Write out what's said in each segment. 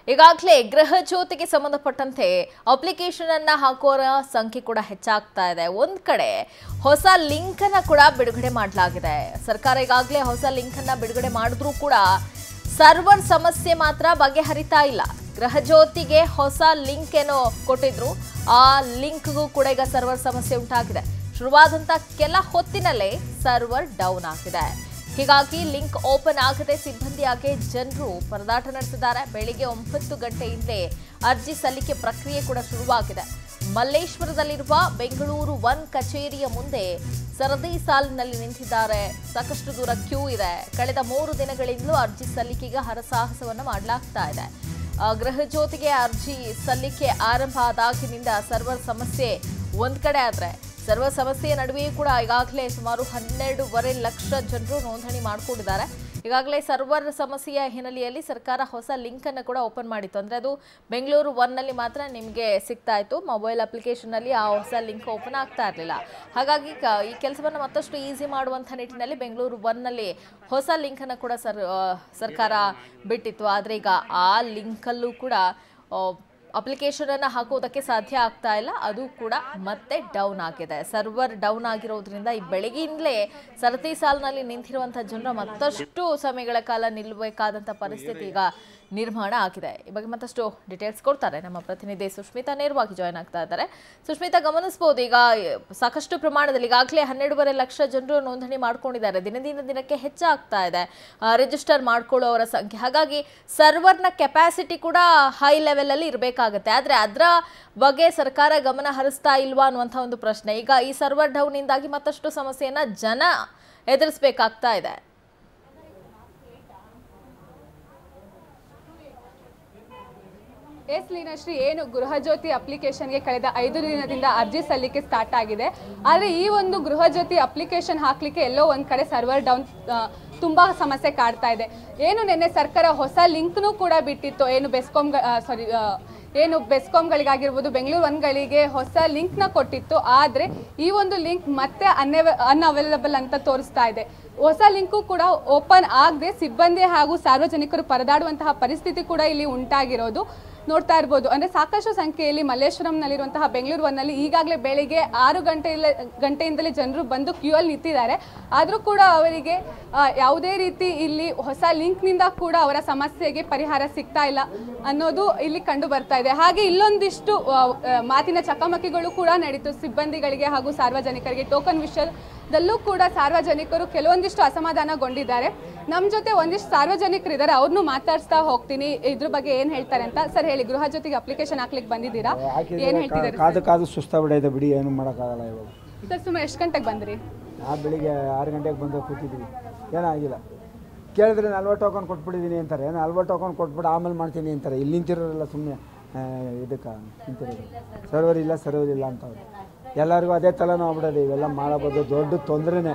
ಈಗಾಗಲೇ ಗೃಹ ಜ್ಯೋತಿಗೆ ಸಂಬಂಧಪಟ್ಟಂತೆ ಅಪ್ಲಿಕೇಶನ್ ಅನ್ನ ಹಾಕೋರ ಸಂಖ್ಯೆ ಕೂಡ ಹೆಚ್ಚಾಗ್ತಾ ಇದೆ ಒಂದ್ ಕಡೆ ಹೊಸ ಲಿಂಕ್ ಅನ್ನ ಕೂಡ ಬಿಡುಗಡೆ ಮಾಡಲಾಗಿದೆ ಸರ್ಕಾರ ಈಗಾಗಲೇ ಹೊಸ ಲಿಂಕ್ ಅನ್ನ ಬಿಡುಗಡೆ ಮಾಡಿದ್ರೂ ಕೂಡ ಸರ್ವರ್ ಸಮಸ್ಯೆ ಮಾತ್ರ ಬಗೆಹರಿತಾ ಇಲ್ಲ ಗೃಹ ಜ್ಯೋತಿಗೆ ಹೊಸ ಲಿಂಕ್ ಏನೋ ಕೊಟ್ಟಿದ್ರು ಆ ಲಿಂಕ್ಗೂ ಕೂಡ ಈಗ ಸರ್ವರ್ ಸಮಸ್ಯೆ ಉಂಟಾಗಿದೆ ಶುರುವಾದಂತ ಕೆಲ ಹೊತ್ತಿನಲ್ಲೇ ಸರ್ವರ್ ಡೌನ್ ಆಗಿದೆ ಹೀಗಾಗಿ ಲಿಂಕ್ ಓಪನ್ ಆಗದೆ ಸಿಬ್ಬಂದಿಯಾಗಿ ಜನರು ಪರದಾಟ ನಡೆಸಿದ್ದಾರೆ ಬೆಳಿಗ್ಗೆ ಒಂಬತ್ತು ಗಂಟೆಯಿಂದಲೇ ಅರ್ಜಿ ಸಲ್ಲಿಕೆ ಪ್ರಕ್ರಿಯೆ ಕೂಡ ಶುರುವಾಗಿದೆ ಮಲ್ಲೇಶ್ವರದಲ್ಲಿರುವ ಬೆಂಗಳೂರು ಒನ್ ಕಚೇರಿಯ ಮುಂದೆ ಸರದಿ ಸಾಲಿನಲ್ಲಿ ನಿಂತಿದ್ದಾರೆ ಸಾಕಷ್ಟು ದೂರ ಕ್ಯೂ ಇದೆ ಕಳೆದ ಮೂರು ದಿನಗಳಿಂದಲೂ ಅರ್ಜಿ ಸಲ್ಲಿಕೆಗೆ ಹರಸಾಹಸವನ್ನು ಮಾಡಲಾಗ್ತಾ ಇದೆ ಆ, ಗೃಹ ಜ್ಯೋತಿಗೆ ಅರ್ಜಿ ಸಲ್ಲಿಕೆ ಆರಂಭ ಆದಾಗಿನಿಂದ ಸರ್ವರ್ ಸಮಸ್ಯೆ ಒಂದ್ ಕಡೆ ಆದ್ರೆ ಸರ್ವರ್ ಸಮಸ್ಯೆಯ ನಡುವೆಯೂ ಕೂಡ ಈಗಾಗಲೇ ಸುಮಾರು ಹನ್ನೆರಡೂವರೆ ಲಕ್ಷ ಜನರು ನೋಂದಣಿ ಮಾಡಿಕೊಂಡಿದ್ದಾರೆ ಈಗಾಗಲೇ ಸರ್ವರ್ ಸಮಸ್ಯೆಯ ಹಿನ್ನೆಲೆಯಲ್ಲಿ ಸರ್ಕಾರ ಹೊಸ ಲಿಂಕ್ ಅನ್ನು ಕೂಡ ಓಪನ್ ಮಾಡಿತ್ತು ಅಂದ್ರೆ ಅದು ಬೆಂಗಳೂರು ಒನ್ನಲ್ಲಿ ಮಾತ್ರ ನಿಮಗೆ ಸಿಗ್ತಾ ಇತ್ತು ಮೊಬೈಲ್ ಅಪ್ಲಿಕೇಶನ್ನಲ್ಲಿ ಆ ಹೊಸ ಲಿಂಕ್ ಓಪನ್ ಆಗ್ತಾ ಇರಲಿಲ್ಲ ಹಾಗಾಗಿ ಕ- ಈ ಕೆಲಸವನ್ನು ಮತ್ತಷ್ಟು ಈಸಿ ಮಾಡುವಂಥ ನಿಟ್ಟಿನಲ್ಲಿ ಬೆಂಗಳೂರು ಒನ್ನಲ್ಲಿ ಹೊಸ ಲಿಂಕ್ ಅನ್ನು ಕೂಡ ಸರ್ ಆ, ಸರ್ಕಾರ ಬಿಟ್ಟಿತ್ತು ಆದರೆ ಈಗ ಆ ಲಿಂಕಲ್ಲೂ ಕೂಡ ಆ, ಅಪ್ಲಿಕೇಶನ್ ಅನ್ನ ಹಾಕೋದಕ್ಕೆ ಸಾಧ್ಯ ಆಗ್ತಾ ಇಲ್ಲ ಅದು ಕೂಡ ಮತ್ತೆ ಡೌನ್ ಆಗಿದೆ ಸರ್ವರ್ ಡೌನ್ ಆಗಿರೋದ್ರಿಂದ ಈ ಬೆಳಗ್ಗೆಯಿಂದಲೇ ಸರತಿ ಸಾಲಿನಲ್ಲಿ ನಿಂತಿರುವಂತಹ ಜನರು ಮತ್ತಷ್ಟು ಸಮಯಗಳ ಕಾಲ ನಿಲ್ಲಬೇಕಾದಂಥ ಪರಿಸ್ಥಿತಿ ಈಗ ನಿರ್ಮಾಣ ಆಗಿದೆ ಈ ಬಗ್ಗೆ ಮತ್ತಷ್ಟು ಡೀಟೇಲ್ಸ್ ಕೊಡ್ತಾರೆ ನಮ್ಮ ಪ್ರತಿನಿಧಿ ಸುಷ್ಮಿತಾ ನೇರವಾಗಿ ಜಾಯ್ನ್ ಆಗ್ತಾ ಇದ್ದಾರೆ ಸುಷ್ಮಿತಾ ಗಮನಿಸಬಹುದು ಈಗ ಸಾಕಷ್ಟು ಪ್ರಮಾಣದಲ್ಲಿ ಈಗಾಗಲೇ ಹನ್ನೆರಡೂವರೆ ಲಕ್ಷ ಜನರು ನೋಂದಣಿ ಮಾಡ್ಕೊಂಡಿದ್ದಾರೆ ದಿನದಿಂದ ದಿನಕ್ಕೆ ಹೆಚ್ಚಾಗ್ತಾ ಇದೆ ರಿಜಿಸ್ಟರ್ ಮಾಡ್ಕೊಳ್ಳೋವರ ಸಂಖ್ಯೆ ಹಾಗಾಗಿ ಸರ್ವರ್ನ ಕೆಪಾಸಿಟಿ ಕೂಡ ಹೈ ಲೆವೆಲ್ ಅಲ್ಲಿ ಇರಬೇಕಾಗತ್ತೆ ಆದ್ರೆ ಅದರ ಬಗ್ಗೆ ಸರ್ಕಾರ ಗಮನ ಹರಿಸ್ತಾ ಇಲ್ವಾ ಅನ್ನುವಂಥ ಒಂದು ಪ್ರಶ್ನೆ ಈಗ ಈ ಸರ್ವರ್ ಡೌನ್ ಇಂದಾಗಿ ಮತ್ತಷ್ಟು ಸಮಸ್ಯೆಯನ್ನ ಜನ ಎದುರಿಸಬೇಕಾಗ್ತಾ ಇದೆ ಎಸ್ ಲೀನಾಶ್ರೀ ಏನು ಗೃಹಜ್ಯೋತಿ ಅಪ್ಲಿಕೇಶನ್ಗೆ ಕಳೆದ ಐದು ದಿನದಿಂದ ಅರ್ಜಿ ಸಲ್ಲಿಕೆ ಸ್ಟಾರ್ಟ್ ಆಗಿದೆ ಆದರೆ ಈ ಒಂದು ಗೃಹಜ್ಯೋತಿ ಅಪ್ಲಿಕೇಶನ್ ಹಾಕ್ಲಿಕ್ಕೆ ಎಲ್ಲೋ ಒಂದ್ ಕಡೆ ಸರ್ವರ್ ಡೌನ್ ತುಂಬಾ ಸಮಸ್ಯೆ ಕಾಡ್ತಾ ಇದೆ ಏನು ನಿನ್ನೆ ಸರ್ಕಾರ ಹೊಸ ಲಿಂಕ್ನೂ ಕೂಡ ಬಿಟ್ಟಿತ್ತು ಏನು ಬೆಸ್ಕಾಂ ಸಾರಿ ಏನು ಬೆಸ್ಕಾಂಗಳಿಗಾಗಿರ್ಬೋದು ಬೆಂಗಳೂರು ಒನ್ಗಳಿಗೆ ಹೊಸ ಲಿಂಕ್ನ ಕೊಟ್ಟಿತ್ತು ಆದರೆ ಈ ಒಂದು ಲಿಂಕ್ ಮತ್ತೆ ಅನ್ಅವ ಅನ್ಅವೈಲಬಲ್ ಅಂತ ತೋರಿಸ್ತಾ ಇದೆ ಹೊಸ ಲಿಂಕು ಕೂಡ ಓಪನ್ ಆಗದೆ ಸಿಬ್ಬಂದಿ ಹಾಗೂ ಸಾರ್ವಜನಿಕರು ಪರದಾಡುವಂತಹ ಪರಿಸ್ಥಿತಿ ಕೂಡ ಇಲ್ಲಿ ಉಂಟಾಗಿರೋದು ನೋಡ್ತಾ ಇರ್ಬೋದು ಅಂದ್ರೆ ಸಾಕಷ್ಟು ಸಂಖ್ಯೆಯಲ್ಲಿ ಮಲ್ಲೇಶ್ವರಂನಲ್ಲಿರುವಂತಹ ಬೆಂಗಳೂರು ಒನ್ನಲ್ಲಿ ಈಗಾಗಲೇ ಬೆಳಿಗ್ಗೆ ಆರು ಗಂಟೆ ಗಂಟೆಯಿಂದಲೇ ಜನರು ಬಂದು ಕ್ಯೂ ಅಲ್ಲಿ ನಿಂತಿದ್ದಾರೆ ಆದರೂ ಕೂಡ ಅವರಿಗೆ ಆ, ಯಾವುದೇ ರೀತಿ ಇಲ್ಲಿ ಹೊಸ ಲಿಂಕ್ನಿಂದ ಕೂಡ ಅವರ ಸಮಸ್ಯೆಗೆ ಪರಿಹಾರ ಸಿಗ್ತಾ ಇಲ್ಲ ಅನ್ನೋದು ಇಲ್ಲಿ ಕಂಡು ಬರ್ತಾ ಇದೆ ಹಾಗೆ ಇಲ್ಲೊಂದಿಷ್ಟು ಆ, ಆ, ಮಾತಿನ ಚಕಮಕಿಗಳು ಕೂಡ ನಡೀತು ಸಿಬ್ಬಂದಿಗಳಿಗೆ ಹಾಗೂ ಸಾರ್ವಜನಿಕರಿಗೆ ಟೋಕನ್ ವಿಷಯದಲ್ಲೂ ಕೂಡ ಸಾರ್ವಜನಿಕರು ಕೆಲವೊಂದಿಷ್ಟು ಅಸಮಾಧಾನಗೊಂಡಿದ್ದಾರೆ ನಮ್ಮ ಜೊತೆ ಒಂದಿಷ್ಟು ಸಾರ್ವಜನಿಕರು ಇದ್ದಾರೆ ಅವ್ರನ್ನೂ ಮಾತಾಡಿಸ್ತಾ ಹೋಗ್ತೀನಿ ಇದ್ರ ಬಗ್ಗೆ ಏನ್ ಹೇಳ್ತಾರೆ ಅಂತ ಸರ್ ಹೇಳಿ ಗೃಹ ಜೊತೆಗೆ ಅಪ್ಲಿಕೇಶನ್ ಹಾಕ್ಲಿಕ್ಕೆ ಬಂದಿದ್ದೀರಾ ಏನ್ ಹಾಕಿದ್ರೆ ಹೇಳ್ತಿದ್ದಾರೆ ಕಾದು ಕಾದು ಸುಸ್ತಾಗ್ಬಿಡೈತೆ ಬಿಡಿ ಏನು ಮಾಡೋಕ್ಕಾಗಲ್ಲ ಇವಾಗ ಸರ್ ಸುಮಾರು ಎಷ್ಟು ಗಂಟೆಗೆ ಬಂದ್ರಿ ನಾ ಬೆಳಿಗ್ಗೆ ಆರು ಗಂಟೆಗೆ ಬಂದು ಕೂತಿದ್ದೀವಿ ಏನಾಗಿಲ್ಲ ಕೇಳಿದ್ರೆ ನಲ್ವತ್ತು ಟೋಕನ್ ಕೊಟ್ಬಿಟ್ಟಿದ್ದೀನಿ ಅಂತಾರೆ ನಲ್ವತ್ತು ಟೋಕನ್ ಕೊಟ್ಬಿಟ್ಟು ಆಮೇಲೆ ಮಾಡ್ತೀನಿ ಅಂತಾರೆ ಇಲ್ಲಿ ನಿಂತಿರೋರೆಲ್ಲ ಸುಮ್ಮನೆ ಇದಕ್ಕೆ ನಿಂತಿರೋದು ಸರ್ವರ್ ಇಲ್ಲ ಸರ್ವರ್ ಇಲ್ಲ ಅಂತವ್ರು ಎಲ್ಲರಿಗೂ ಅದೇ ತಲೆನೋ ಆಗ್ಬಿಡೋದು ಇವೆಲ್ಲ ಮಾಡಬೋದು ದೊಡ್ಡ ತೊಂದರೆನೇ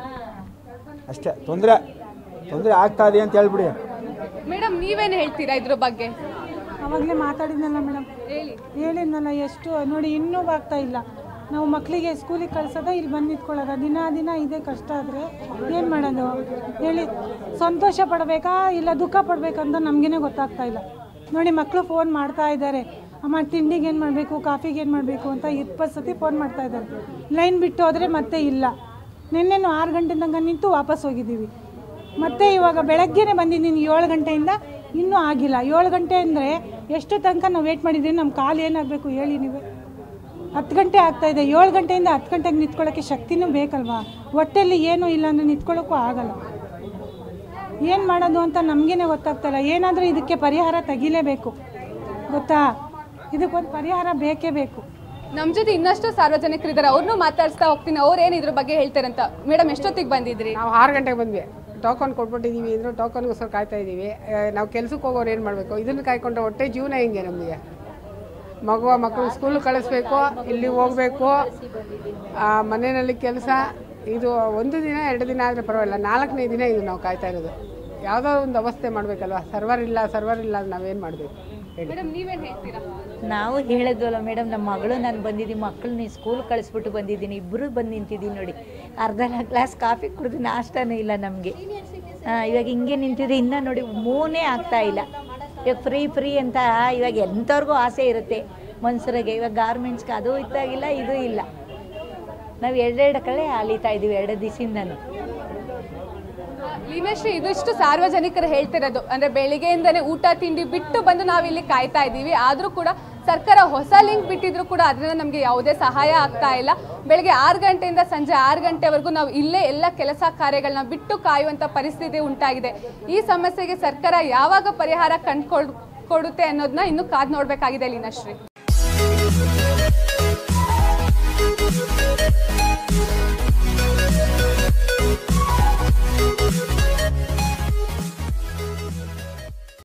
ಅಷ್ಟೇ ತೊಂದರೆ ತೊಂದರೆ ಆಗ್ತಾ ಇದೆ ಅಂತ ಹೇಳ್ಬಿಡಿ ಮೇಡಮ್ ನೀವೇನ್ ಹೇಳ್ತೀರಾ ಇದ್ರ ಬಗ್ಗೆ ಅವಾಗಲೇ ಮಾತಾಡಿದ್ನಲ್ಲ ಮೇಡಮ್ ಹೇಳಿ ಹೇಳಿದ್ನಲ್ಲ ಎಷ್ಟು ನೋಡಿ ಇನ್ನೂ ಆಗ್ತಾ ಇಲ್ಲ ನಾವು ಮಕ್ಕಳಿಗೆ ಸ್ಕೂಲಿಗೆ ಕಳ್ಸೋದ ಇಲ್ಲಿ ಬಂದು ನಿಂತ್ಕೊಳ್ಳೋದ ದಿನ ದಿನ ಇದೇ ಕಷ್ಟ ಆದರೆ ಏನು ಮಾಡೋದು ಹೇಳಿ ಸಂತೋಷ ಪಡಬೇಕಾ ಇಲ್ಲ ದುಃಖ ಪಡಬೇಕಂತ ನಮಗೇನೆ ಗೊತ್ತಾಗ್ತಾ ಇಲ್ಲ ನೋಡಿ ಮಕ್ಕಳು ಫೋನ್ ಮಾಡ್ತಾ ಇದ್ದಾರೆ ಅಮ್ಮ ತಿಂಡಿಗೆ ಏನು ಮಾಡಬೇಕು ಕಾಫಿಗೆ ಏನು ಮಾಡಬೇಕು ಅಂತ ಇಪ್ಪತ್ತು ಸತಿ ಫೋನ್ ಮಾಡ್ತಾ ಇದ್ದಾರೆ ಲೈನ್ ಬಿಟ್ಟು ಹೋದರೆ ಮತ್ತೆ ಇಲ್ಲ ನಿನ್ನೆನು ಆರು ಗಂಟೆ ತನಕ ನಿಂತು ವಾಪಸ್ ಹೋಗಿದ್ದೀವಿ ಮತ್ತೆ ಇವಾಗ ಬೆಳಗ್ಗೆನೆ ಬಂದಿದ್ದೀನಿ ಏಳು ಗಂಟೆಯಿಂದ ಇನ್ನೂ ಆಗಿಲ್ಲ ಏಳು ಗಂಟೆ ಅಂದರೆ ಎಷ್ಟು ತನಕ ನಾವು ವೇಟ್ ಮಾಡಿದ್ದೀವಿ ನಮ್ಮ ಕಾಲು ಏನಾಗಬೇಕು ಹೇಳಿ ನೀವೇ ಹತ್ತು ಗಂಟೆ ಆಗ್ತಾ ಇದೆ ಏಳು ಗಂಟೆಯಿಂದ ಹತ್ತು ಗಂಟೆಗೆ ನಿಂತ್ಕೊಳ್ಳೋಕ್ಕೆ ಶಕ್ತಿನೂ ಬೇಕಲ್ವಾ ಹೊಟ್ಟೆಲಿ ಏನೂ ಇಲ್ಲ ಅಂದರೆ ನಿಂತ್ಕೊಳ್ಳೋಕ್ಕೂ ಆಗಲ್ಲ ಏನು ಮಾಡೋದು ಅಂತ ನಮಗೇನೆ ಗೊತ್ತಾಗ್ತಾಯಿಲ್ಲ ಏನಾದರೂ ಇದಕ್ಕೆ ಪರಿಹಾರ ತೆಗಿಲೇಬೇಕು ಗೊತ್ತಾ ಇದಕ್ಕೊಂದು ಪರಿಹಾರ ಬೇಕೇ ಬೇಕು ನಮ್ ಜೊತೆ ಇನ್ನಷ್ಟು ಸಾರ್ವಜನಿಕರು ಇದ್ದಾರೆ ಅವ್ರನ್ನೂ ಮಾತಾಡಿಸ್ತಾ ಹೋಗ್ತೀನಿ ಅವ್ರು ಏನ್ ಇದ್ರ ಬಗ್ಗೆ ಹೇಳ್ತಾರೆ ಅಂತ ಮೇಡಮ್ ಎಷ್ಟೊತ್ತಿಗೆ ಬಂದಿದ್ರಿ ನಾವು ಆರು ಗಂಟೆಗೆ ಬಂದ್ವಿ ಟೋಕನ್ ಕೊಟ್ಬಿಟ್ಟಿದ್ದೀವಿ ಅಂದರು ಟೋಕನ್ಗೋಸ್ಕರ ಕಾಯ್ತಾ ಇದ್ದೀವಿ ಆ, ನಾವು ಕೆಲ್ಸಕ್ಕೆ ಹೋಗೋರು ಏನು ಮಾಡಬೇಕು ಇದನ್ನು ಕಾಯ್ಕೊಂಡ್ರೆ ಹೊಟ್ಟೆ ಜೀವನ ಹೆಂಗೆ ನಮಗೆ ಮಗುವ ಮಕ್ಕಳು ಸ್ಕೂಲ್ ಕಳಿಸ್ಬೇಕು ಇಲ್ಲಿ ಹೋಗಬೇಕು ಮನೆಯಲ್ಲಿ ಕೆಲಸ ಇದು ಒಂದು ದಿನ ಎರಡು ದಿನ ಆದರೆ ಪರವಾಗಿಲ್ಲ ನಾಲ್ಕನೇ ದಿನ ಇದು ನಾವು ಕಾಯ್ತಾ ಇರೋದು ಯಾವುದೋ ಒಂದು ಅವಸ್ಥೆ ಮಾಡಬೇಕಲ್ವ ಸರ್ವರ್ ಇಲ್ಲ ಸರ್ವರ್ ಇಲ್ಲ ನಾವೇನು ಮಾಡಬೇಕು ಹೇಳಿ ಮೇಡಮ್ ನೀವೇನ್ ಹೇಳ್ತೀರಾ ನಾವು ಹೇಳಿದ್ವಲ್ಲ ಮೇಡಮ್ ನಮ್ಮ ಮಗಳು ನಾನು ಬಂದಿದ್ದೀನಿ ಮಕ್ಕಳನ್ನ ಸ್ಕೂಲ್ ಕಳಿಸ್ಬಿಟ್ಟು ಬಂದಿದ್ದೀನಿ ಇಬ್ಬರು ಬಂದು ನಿಂತಿದ್ದೀನಿ ನೋಡಿ ಅರ್ಧ ಗ್ಲಾಸ್ ಕಾಫಿ ಕುಡಿದು ನಾಷ್ಟನೇ ಇಲ್ಲ ನಮಗೆ ಇವಾಗ ಹಿಂಗೆ ನಿಂತಿದ್ರೆ ಇನ್ನೂ ನೋಡಿ ಮೂನೇ ಆಗ್ತಾ ಇಲ್ಲ ಇವಾಗ ಫ್ರೀ ಫ್ರೀ ಅಂತ ಇವಾಗ ಎಂಥವ್ರಿಗೂ ಆಸೆ ಇರುತ್ತೆ ಮನುಷ್ಯರಿಗೆ ಇವಾಗ ಗಾರ್ಮೆಂಟ್ಸ್ಗೆ ಅದು ಇದ್ದಾಗಿಲ್ಲ ಇದು ಇಲ್ಲ ನಾವು ಎರಡೆರಡು ಕಡೆ ಅಲಿತಾ ಇದ್ದೀವಿ ಎರಡು ದಿವಸದಿಂದನೂ ಲೀನಶ್ರೀ ಇದಿಷ್ಟು ಸಾರ್ವಜನಿಕರು ಹೇಳ್ತಿರೋದು ಅಂದ್ರೆ ಬೆಳಿಗ್ಗೆಯಿಂದನೇ ಊಟ ತಿಂಡಿ ಬಿಟ್ಟು ಬಂದು ನಾವು ಇಲ್ಲಿ ಕಾಯ್ತಾ ಇದ್ದೀವಿ ಆದ್ರೂ ಕೂಡ ಸರ್ಕಾರ ಹೊಸ ಲಿಂಕ್ ಬಿಟ್ಟಿದ್ರು ಕೂಡ ಅದರಿಂದ ನಮಗೆ ಯಾವುದೇ ಸಹಾಯ ಆಗ್ತಾ ಇಲ್ಲ ಬೆಳಗ್ಗೆ ಆರು ಗಂಟೆಯಿಂದ ಸಂಜೆ ಆರು ಗಂಟೆವರೆಗೂ ನಾವು ಇಲ್ಲೇ ಎಲ್ಲ ಕೆಲಸ ಕಾರ್ಯಗಳನ್ನ ಬಿಟ್ಟು ಕಾಯುವಂತ ಪರಿಸ್ಥಿತಿ ಉಂಟಾಗಿದೆ ಈ ಸಮಸ್ಯೆಗೆ ಸರ್ಕಾರ ಯಾವಾಗ ಪರಿಹಾರ ಕಂಡುಕೊಡ್ ಕೊಡುತ್ತೆ ಅನ್ನೋದನ್ನ ಇನ್ನು ಕಾದ್ ನೋಡ್ಬೇಕಾಗಿದೆ ಲೀನಶ್ರೀ